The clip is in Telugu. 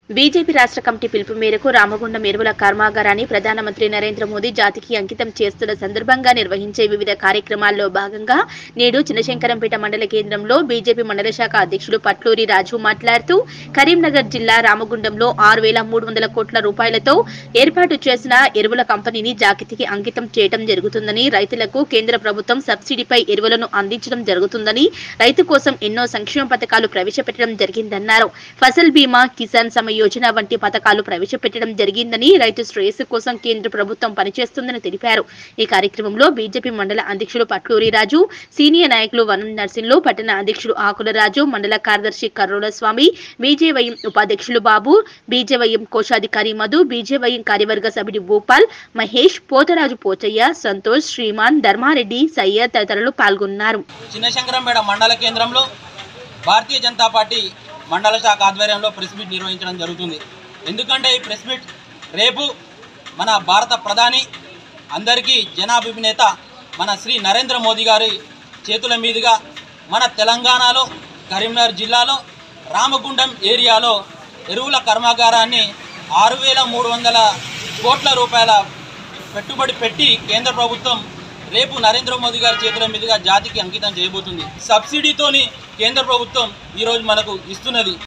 బీజేపీ రాష్ట్ర కమిటీ పిలుపు మేరకు రామగుండం ఎరువుల కర్మాగారాన్ని ప్రధానమంత్రి నరేంద్ర మోదీ జాతికి అంకితం చేస్తున్న సందర్భంగా నిర్వహించే వివిధ కార్యక్రమాల్లో భాగంగా నేడు చిన్నశంకరంపేట మండల కేంద్రంలో బీజేపీ మండల శాఖ అధ్యక్షుడు పట్లూరి రాజు మాట్లాడుతూ కరీంనగర్ జిల్లా రామగుండంలో ఆరు వేల మూడు వందల కోట్ల రూపాయలతో ఏర్పాటు చేసిన ఎరువుల కంపెనీని జాతికి అంకితం చేయడం జరుగుతుందని రైతులకు కేంద్ర ప్రభుత్వం సబ్సిడీపై ఎరువులను అందించడం జరుగుతుందని రైతు కోసం ఎన్నో సంక్షేమ పథకాలు ప్రవేశపెట్టడం జరిగిందన్నారు ఫసల్ బీమా కిసాన్ సమ యోజన వంటి పథకాలు ప్రవేశపెట్టడం జరిగిందని రైతు శ్రేయస్సు కోసం కేంద్ర ప్రభుత్వం పనిచేస్తుందని తెలిపారు ఈ కార్యక్రమంలో బీజేపీ మండల అధ్యక్షుడు పట్లూరి రాజు సీనియర్ నాయకులు వనం నర్సింహులు పట్టణ అధ్యక్షుడు ఆకుల రాజు మండల కార్యదర్శి కర్రోల స్వామి బీజేవైఎం ఉపాధ్యక్షులు బాబు బీజేవైఎం కోశాధికారి మధు బీజేవైఎం కార్యవర్గ సభ్యుడు భూపాల్ మహేష్ పోతరాజు పోచయ్య సంతోష్ శ్రీమాన్ ధర్మారెడ్డి సయ్యద్ తదితరులు పాల్గొన్నారు చిన్నశంకరంపేట మండల కేంద్రంలో భారతీయ జనతా పార్టీ మండల శాఖ ఆధ్వర్యంలో ప్రెస్ మీట్ నిర్వహించడం జరుగుతుంది ఎందుకంటే ఈ ప్రెస్ మీట్ రేపు మన భారత ప్రధాని అందరికీ జనాభినేత మన శ్రీ నరేంద్ర మోదీ గారి చేతుల మీదుగా మన తెలంగాణలో కరీంనగర్ జిల్లాలో రామగుండం ఏరియాలో ఎరువుల కర్మాగారాన్ని ఆరు వేల మూడు వందల కోట్ల రూపాయల పెట్టుబడి పెట్టి కేంద్ర ప్రభుత్వం రేపు నరేంద్ర మోదీ గారి చేతుల మీదుగా జాతికి అంకితం చేయబోతుంది సబ్సిడీతోని కేంద్ర ప్రభుత్వం ఈరోజు మనకు ఇస్తున్నది